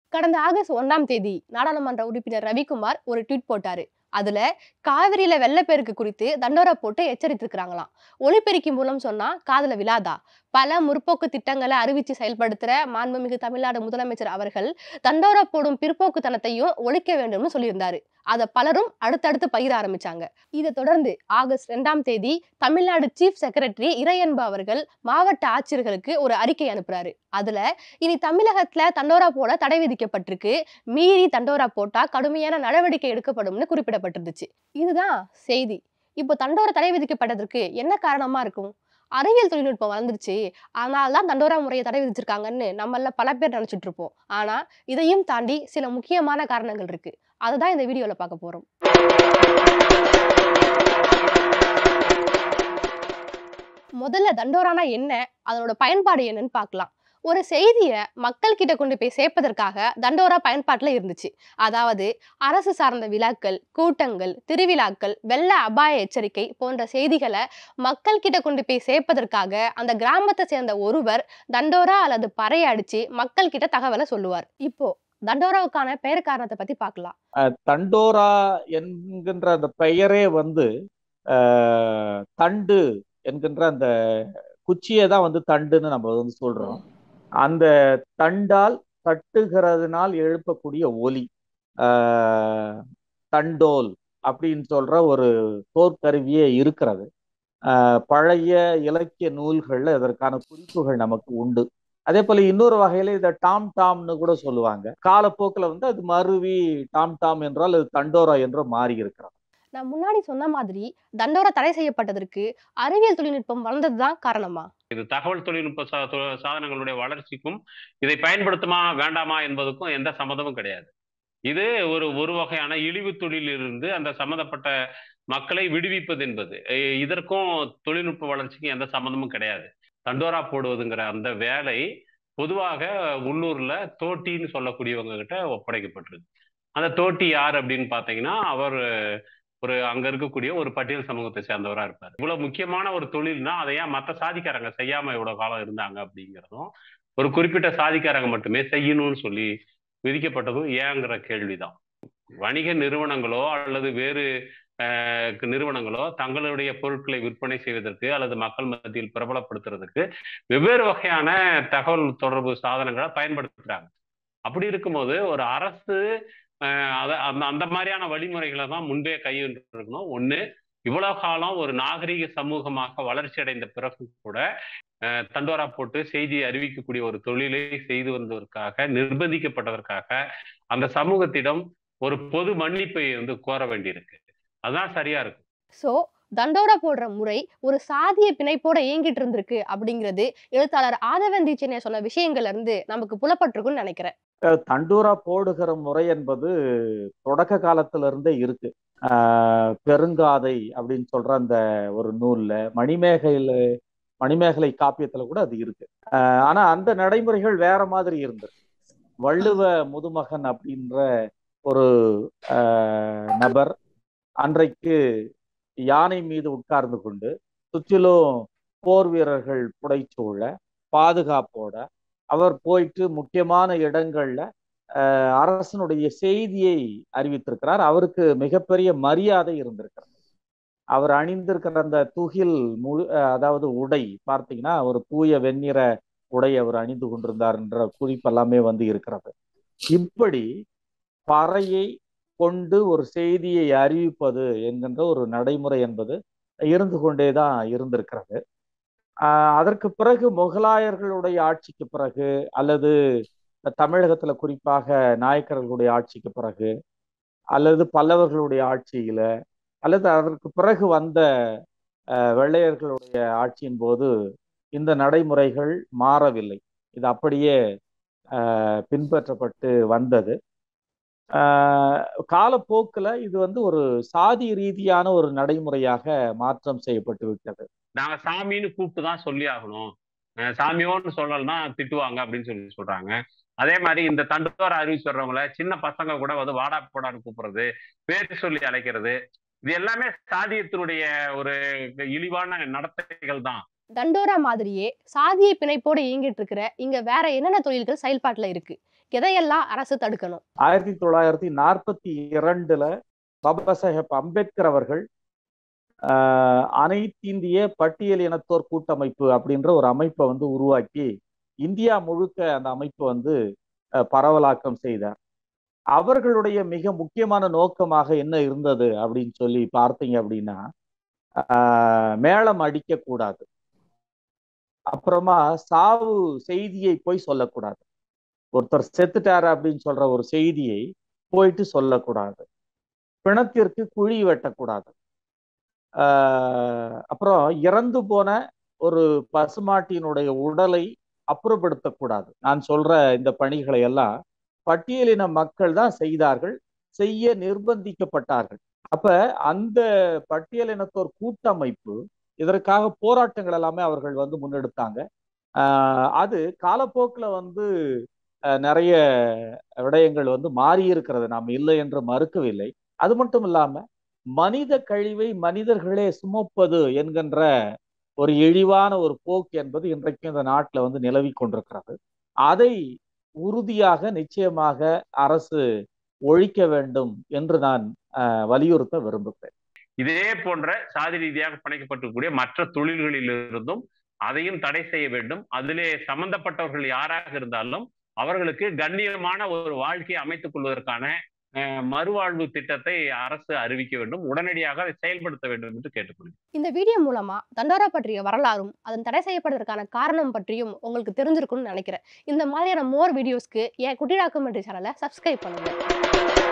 கடந்த ஆகஸ்ட் ஒன்றாம் தேதி நாடாளுமன்ற உறுப்பினர் ரவிக்குமார் ஒரு ட்வீட் போட்டாரு அதுல காவிரியில வெள்ளப்பெருக்கு குறித்து தண்டோரா போட்டு எச்சரித்திருக்கிறாங்களாம் ஒளிபெருக்கி மூலம் சொன்னா காதுல விழாதா பல முற்போக்கு திட்டங்களை அறிவிச்சு செயல்படுத்துற மாண்புமிகு தமிழ்நாடு முதலமைச்சர் அவர்கள் தண்டோரா போடும் பிற்போக்குத்தனத்தையும் ஒழிக்க வேண்டும்னு சொல்லியிருந்தாரு அதை பலரும் அடுத்தடுத்து பகிர ஆரம்பிச்சாங்க இதை தொடர்ந்து ஆகஸ்ட் ரெண்டாம் தேதி தமிழ்நாடு சீஃப் செக்ரட்டரி இறையன்பு அவர்கள் மாவட்ட ஆட்சியர்களுக்கு ஒரு அறிக்கை அனுப்புறாரு அதுல இனி தமிழகத்துல தண்டோரா போட தடை விதிக்கப்பட்டிருக்கு மீறி தண்டோரா போட்டா கடுமையான நடவடிக்கை எடுக்கப்படும்னு குறிப்பிடப்பட்டிருந்துச்சு இதுதான் செய்தி இப்போ தண்டோரா தடை விதிக்கப்பட்டதற்கு என்ன காரணமா இருக்கும் அறிவியல் தொழில்நுட்பம் வளர்ந்துருச்சு அதனால தான் தண்டோரா முறையை தடை விதிச்சிருக்காங்கன்னு நம்மள பல பேர் நினைச்சிட்டு இருப்போம் ஆனா இதையும் தாண்டி சில முக்கியமான காரணங்கள் இருக்கு அதுதான் இந்த வீடியோல பார்க்க போறோம் முதல்ல தண்டோரானா என்ன அதனோட பயன்பாடு என்னன்னு பார்க்கலாம் ஒரு செய்தியை மக்கள் கிட்ட கொண்டு போய் சேர்ப்பதற்காக தண்டோரா பயன்பாட்டில் இருந்துச்சு அதாவது அரசு சார்ந்த விழாக்கள் கூட்டங்கள் திருவிழாக்கள் வெள்ள அபாய எச்சரிக்கை போன்ற செய்திகளை மக்கள் கிட்ட கொண்டு போய் சேர்ப்பதற்காக அந்த கிராமத்தை சேர்ந்த ஒருவர் தண்டோரா அல்லது பறையை அடிச்சு மக்கள் கிட்ட தகவலை சொல்லுவார் இப்போ தண்டோராவுக்கான பெயர் காரணத்தை பத்தி பார்க்கலாம் அஹ் தண்டோரா என்கின்ற அந்த பெயரே வந்து அஹ், தண்டு என்கின்ற அந்த குச்சியை தான் வந்து தண்டுன்னு நம்ம வந்து சொல்றோம் அந்த தண்டால் தட்டுகிறதுனால் எழுப்பக்கூடிய ஒலி அஹ், தண்டோல் அப்படின்னு சொல்ற ஒரு தோற்கருவியே இருக்கிறது அஹ், பழைய இலக்கிய நூல்கள்ல இதற்கான குறிப்புகள் நமக்கு உண்டு அதே போல இன்னொரு வகையில இதை டாம் டாம்னு கூட சொல்லுவாங்க காலப்போக்கில் வந்து அது மருவி டாம் டாம் என்றால் அது தண்டோரா என்றோ மாறி இருக்கிறது நான் முன்னாடி சொன்ன மாதிரி தண்டோரா தடை செய்யப்பட்டதற்கு அறிவியல் தொழில்நுட்பம் வளர்ந்ததுதான் காரணமா இது தகவல் தொழில்நுட்ப சா- தொ- சாதனங்களுடைய வளர்ச்சிக்கும் இதை பயன்படுத்துமா வேண்டாமா என்பதுக்கும் எந்த சம்மதமும் கிடையாது இது ஒரு ஒரு வகையான இழிவு தொழிலிருந்து அந்த சம்மந்தப்பட்ட மக்களை விடுவிப்பது என்பது எ- இதற்கும் தொழில்நுட்ப வளர்ச்சிக்கும் எந்த சம்மந்தமும் கிடையாது தண்டோரா போடுவதுங்கிற அந்த வேலை பொதுவாக உள்ளூர்ல தோட்டின்னு சொல்லக்கூடியவங்க கிட்ட ஒப்படைக்கப்பட்டிருக்கு அந்த தோட்டி யார் அப்படின்னு பார்த்தீங்கன்னா அவர் ஒரு அங்க இருக்கக்கூடிய ஒரு பட்டியல் சமூகத்தை சேர்ந்தவரா இருப்பார் இவ்வளவு முக்கியமான ஒரு தொழில்னா அதை ஏன் மற்ற சாதிக்காரங்க செய்யாம இவ்வளவு காலம் இருந்தாங்க அப்படிங்கிறதும் ஒரு குறிப்பிட்ட சாதிக்காரங்க மட்டுமே செய்யணும்னு சொல்லி விதிக்கப்பட்டதும் ஏங்கிற கேள்விதான் வணிக நிறுவனங்களோ அல்லது வேறு அஹ், நிறுவனங்களோ தங்களுடைய பொருட்களை விற்பனை செய்வதற்கு அல்லது மக்கள் மத்தியில் பிரபலப்படுத்துறதுக்கு வெவ்வேறு வகையான தகவல் தொடர்பு சாதனங்களை பயன்படுத்துறாங்க அப்படி இருக்கும்போது ஒரு அரசு அஹ், அத அந்த அந்த மாதிரியான வழிமுறைகளை தான் முன்பே கையிட்டு இருக்கணும் ஒண்ணு இவ்வளவு காலம் ஒரு நாகரிக சமூகமாக வளர்ச்சி அடைந்த பிறகு கூட அஹ், தண்டோரா போட்டு செய்தியை அறிவிக்கக்கூடிய ஒரு தொழிலை செய்து வந்ததற்காக நிர்பந்திக்கப்பட்டதற்காக அந்த சமூகத்திடம் ஒரு பொது மன்னிப்பை வந்து கோர வேண்டியிருக்கு அதுதான் சரியா இருக்கும் சோ தண்டோரா போடுற முறை ஒரு சாதிய பிணைப்போட இயங்கிட்டு இருந்திருக்கு அப்படிங்கிறது எழுத்தாளர் ஆதவன் தீட்சணையா சொன்ன விஷயங்கள்ல இருந்து நமக்கு புலப்பட்டிருக்குன்னு நினைக்கிறேன் அஹ் தண்டோரா போடுகிற முறை என்பது தொடக்க காலத்துல இருந்தே இருக்கு ஆஹ் பெருங்காதை அப்படின்னு சொல்ற அந்த ஒரு நூல்ல மணிமேகையில மணிமேகலை காப்பியத்துல கூட அது இருக்கு ஆஹ் ஆனா அந்த நடைமுறைகள் வேற மாதிரி இருந்தது வள்ளுவ முதுமகன் அப்படின்ற ஒரு ஆஹ் நபர் அன்றைக்கு யானை மீது உட்கார்ந்து கொண்டு சுற்றிலும் போர் வீரர்கள் புடைசூழ பாதுகாப்போட அவர் போயிட்டு முக்கியமான இடங்கள்ல அஹ், அரசனுடைய செய்தியை அறிவித்திருக்கிறார் அவருக்கு மிகப்பெரிய மரியாதை இருந்திருக்கிறது அவர் அணிந்திருக்கிற அந்த துகில் முழு அஹ், அதாவது உடை பார்த்தீங்கன்னா ஒரு தூய வெண்ணிற உடை அவர் அணிந்து கொண்டிருந்தார் என்ற குறிப்பு எல்லாமே வந்து இருக்கிறது இப்படி பறையை கொண்டு ஒரு செய்தியை அறிவிப்பது என்கின்ற ஒரு நடைமுறை என்பது இருந்து கொண்டேதான் இருந்திருக்கிறது ஆஹ் அதற்கு பிறகு முகலாயர்களுடைய ஆட்சிக்கு பிறகு அல்லது தமிழகத்துல குறிப்பாக நாயக்கர்களுடைய ஆட்சிக்கு பிறகு அல்லது பல்லவர்களுடைய ஆட்சியில அல்லது அதற்கு பிறகு வந்த அஹ், வெள்ளையர்களுடைய ஆட்சியின் போது இந்த நடைமுறைகள் மாறவில்லை இது அப்படியே அஹ், பின்பற்றப்பட்டு வந்தது ஆஹ் காலப்போக்குல இது வந்து ஒரு சாதி ரீதியான ஒரு நடைமுறையாக மாற்றம் செய்யப்பட்டு விட்டது நாங்க சாமின்னு கூப்பிட்டு தான் சொல்லி ஆகணும் அஹ் சாமியோன்னு சொல்லலைன்னா திட்டுவாங்க அப்படின்னு சொல்லி சொல்றாங்க அதே மாதிரி இந்த தண்டோர அறிவிச்சு வர்றவங்கள சின்ன பசங்க கூட வந்து வாடா போடான்னு கூப்பிடுறது பேர் சொல்லி அழைக்கிறது இது எல்லாமே சாதியத்தினுடைய ஒரு இழிவான நடத்தைகள் தான் தண்டோரா மாதிரியே சாதிய பிணைப்போடு இயங்கிட்டு இருக்கிற இங்க வேற என்னென்ன தொழில்கள் செயல்பாட்டுல இருக்கு எதையெல்லாம் அரசு தடுக்கணும் ஆயிரத்தி தொள்ளாயிரத்தி நாற்பத்தி இரண்டுல பாபா சாஹேப் அம்பேத்கர் அவர்கள் ஆஹ், அனைத்திந்திய பட்டியல் இனத்தோர் கூட்டமைப்பு அப்படின்ற ஒரு அமைப்பை வந்து உருவாக்கி இந்தியா முழுக்க அந்த அமைப்பு வந்து அஹ், பரவலாக்கம் செய்தார் அவர்களுடைய மிக முக்கியமான நோக்கமாக என்ன இருந்தது அப்படின்னு சொல்லி பார்த்தீங்க அப்படின்னா ஆஹ், மேளம் அடிக்கக்கூடாது அப்புறமா சாவு செய்தியை போய் சொல்லக்கூடாது ஒருத்தர் செத்துட்டாரு அப்படின்னு சொல்ற ஒரு செய்தியை போயிட்டு சொல்லக்கூடாது பிணத்திற்கு குழி வெட்டக்கூடாது ஆஹ் அப்புறம் இறந்து போன ஒரு பசுமாட்டினுடைய உடலை அப்புறப்படுத்தக்கூடாது நான் சொல்ற இந்த பணிகளை எல்லாம் பட்டியலின மக்கள் தான் செய்தார்கள் செய்ய நிர்பந்திக்கப்பட்டார்கள் அப்ப அந்த பட்டியலினத்தோர் கூட்டமைப்பு இதற்காக போராட்டங்கள் எல்லாமே அவர்கள் வந்து முன்னெடுத்தாங்க ஆஹ் அது காலப்போக்கில் வந்து அஹ் நிறைய விடயங்கள் வந்து மாறி இருக்கிறது நாம் இல்லை என்று மறுக்கவில்லை அது மட்டும் இல்லாம மனித கழிவை மனிதர்களே சுமப்பது என்கின்ற ஒரு இழிவான ஒரு போக்கு என்பது இன்றைக்கு இந்த நாட்டில் வந்து நிலவி கொண்டிருக்கிறது அதை உறுதியாக நிச்சயமாக அரசு ஒழிக்க வேண்டும் என்று நான் அஹ், வலியுறுத்த விரும்புகிறேன் இதே போன்ற சாதி ரீதியாக பிணைக்கப்பட்டிருக்கக்கூடிய மற்ற தொழில்களிலிருந்தும் அதையும் தடை செய்ய வேண்டும் அதிலே சம்பந்தப்பட்டவர்கள் யாராக இருந்தாலும் அவர்களுக்கு கண்ணியமான ஒரு வாழ்க்கையை அமைத்துக் கொள்வதற்கான அஹ், மறுவாழ்வு திட்டத்தை அரசு அறிவிக்க வேண்டும் உடனடியாக அதை செயல்படுத்த வேண்டும் என்று கேட்டுக்கொள்கிறேன் இந்த வீடியோ மூலமா தண்டோரா பற்றிய வரலாறும் அதன் தடை செய்யப்படுவதற்கான காரணம் பற்றியும் உங்களுக்கு தெரிஞ்சிருக்கும்னு நினைக்கிறேன் இந்த மாதிரியான மோர் வீடியோஸ்க்கு என் குட்டி டாக்குமெண்ட்ரி சேனலை சப்ஸ்கிரைப் பண்ணுங்க